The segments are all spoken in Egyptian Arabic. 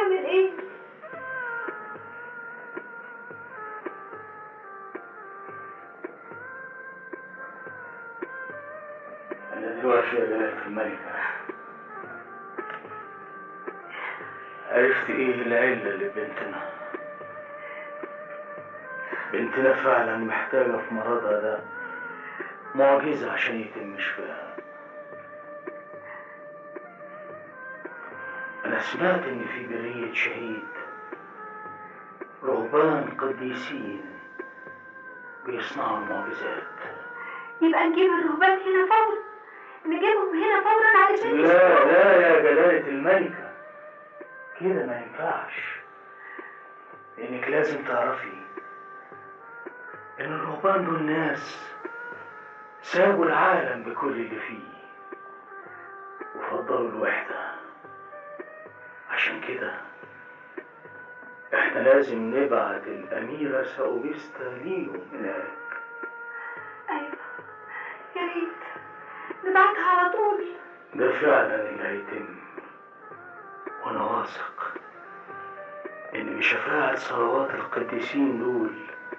هنعمل ايه أنا دلوقتي يا جلالة الملكة عرفت إيه العلة لبنتنا بنتنا فعلا محتاجة في مرضها ده معجزة عشان يتم شفاها أنا سمعت إن في برية شهيد رهبان قديسين بيصنعوا المعجزات يبقى نجيب الرهبان هنا فورا نجيبهم هنا فورا علشان لا لا يا جلالة الملكة كده ما ينفعش لأنك لازم تعرفي إن الرهبان دول ناس سابوا العالم بكل اللي فيه وفضلوا الوحدة عشان كده احنا لازم نبعت الأميرة ساوبيستا ليهم هناك ايوه يا ريت نبعتها على طول ده فعلا اللي هيتم وانا واثق ان بشفاعة صلوات القديسين دول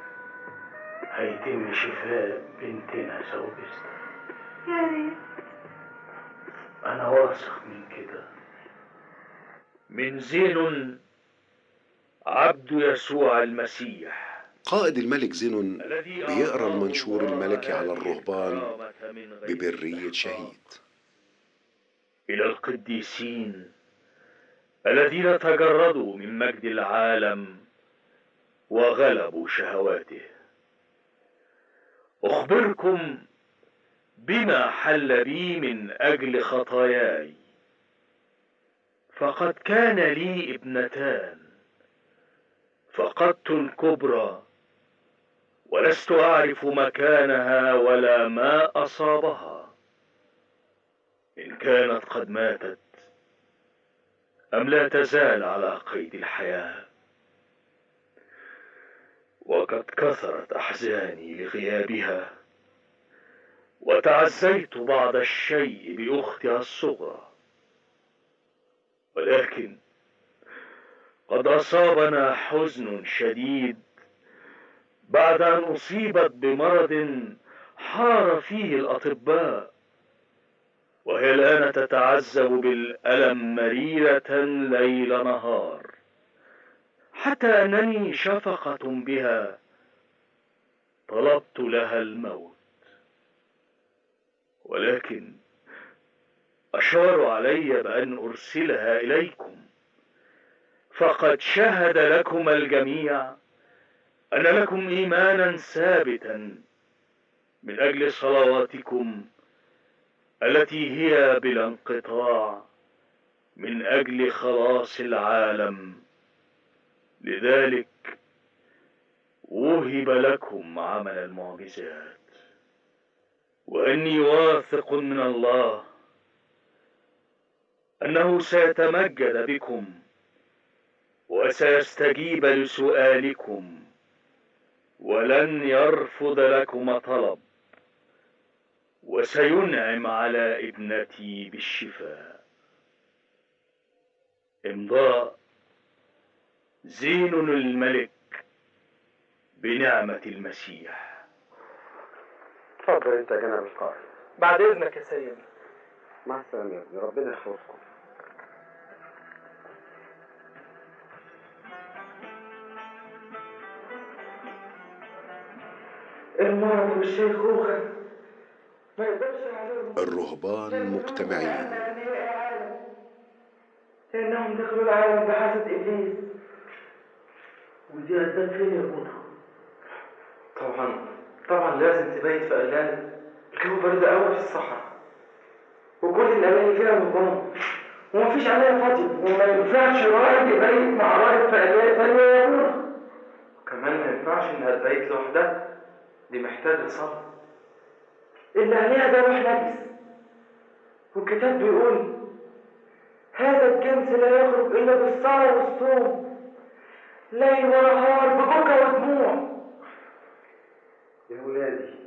هيتم شفاء بنتنا سوبستا يا ريت انا واثق من كده من زين عبد يسوع المسيح قائد الملك زينون الذي بيقرا أعطاه المنشور الله الملكي على هذه الرهبان الكرامة من غير ببرية استحقاق. شهيد إلى القديسين الذين تجردوا من مجد العالم وغلبوا شهواته أخبركم بما حل بي من أجل خطاياي فقد كان لي ابنتان فقدت الكبرى ولست أعرف مكانها ولا ما أصابها إن كانت قد ماتت أم لا تزال على قيد الحياة وقد كثرت أحزاني لغيابها وتعزيت بعض الشيء بأختها الصغرى ولكن قد أصابنا حزن شديد بعد أن أصيبت بمرض حار فيه الأطباء وهي الآن تتعذب بالألم مريرة ليل نهار حتى أنني شفقة بها طلبت لها الموت ولكن أشاروا علي بأن أرسلها إليكم فقد شهد لكم الجميع أن لكم إيمانا ثابتا من أجل صلواتكم التي هي بلا انقطاع من أجل خلاص العالم لذلك وهب لكم عمل المعجزات واني واثق من الله انه سيتمجد بكم وسيستجيب لسؤالكم ولن يرفض لكم طلب وسينعم على ابنتي بالشفاء امضاء زين الملك بنعمة المسيح اتفضل انت يا جناب القائد بعد اذنك يا سيدي مع السلامه يا ابني ربنا يحفظكم المرض والشيخوخة ما يقدرش عليهم الرهبان مجتمعين لأنهم دخلوا العالم بحسد إبليس ودي قدام فين يا بونا طبعا طبعا لازم تبيت في قلال الجو برد قوي في الصحراء وكل الأماكن فيها رهبان ومفيش عليها فاضي وما ينفعش راجل يبيت مع راجل في قلال تانية يا بونا كمان ما ينفعش إنها تبيت لوحدها دي محتاجة صبر اللي عليها ده روح نجس والكتاب بيقول هذا الجنس لا يخرج إلا بالصلاة والصوم ليل ونهار ببكى ودموع يا ولادي